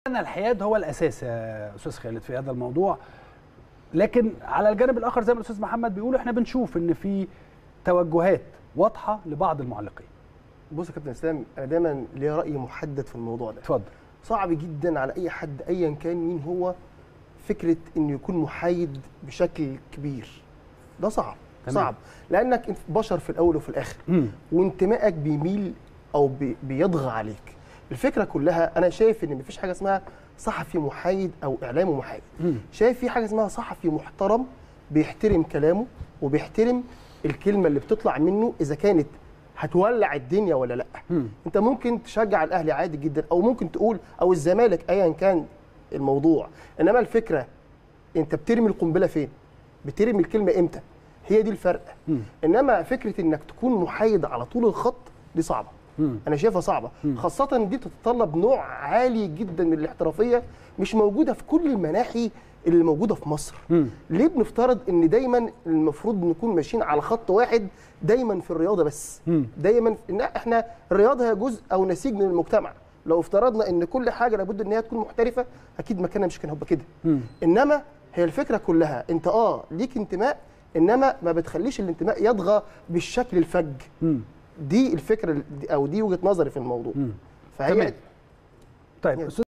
ان الحياد هو الاساس يا استاذ خالد في هذا الموضوع لكن على الجانب الاخر زي ما الاستاذ محمد بيقول احنا بنشوف ان في توجهات واضحه لبعض المعلقين بص يا كابتن اسلام انا دايما ليا راي محدد في الموضوع ده اتفضل صعب جدا على اي حد ايا كان مين هو فكره انه يكون محايد بشكل كبير ده صعب تمام. صعب لانك انت بشر في الاول وفي الاخر مم. وانتمائك بيميل او بي- بيضغى عليك الفكره كلها انا شايف ان مفيش حاجه اسمها صحفي محايد او اعلامي محايد مم. شايف في حاجه اسمها صحفي محترم بيحترم كلامه وبيحترم الكلمه اللي بتطلع منه اذا كانت هتولع الدنيا ولا لا مم. انت ممكن تشجع الاهلي عادي جدا او ممكن تقول او الزمالك ايا كان الموضوع انما الفكره انت بترمي القنبله فين بترمي الكلمه امتى هي دي الفرق مم. انما فكره انك تكون محايد على طول الخط دي صعبه مم. انا شايفها صعبه خاصه دي تتطلب نوع عالي جدا من الاحترافيه مش موجوده في كل المناحي اللي موجوده في مصر مم. ليه بنفترض ان دايما المفروض نكون ماشيين على خط واحد دايما في الرياضه بس مم. دايما في إن احنا الرياضه هي جزء او نسيج من المجتمع لو افترضنا ان كل حاجه لابد ان هي تكون محترفه اكيد مكانها مش كان هيبقى كده مم. انما هي الفكره كلها انت اه ليك انتماء انما ما بتخليش الانتماء يطغى بالشكل الفج مم. دي الفكره ال- او دي وجهه نظري في الموضوع مم. فهي تمام. طيب استاذ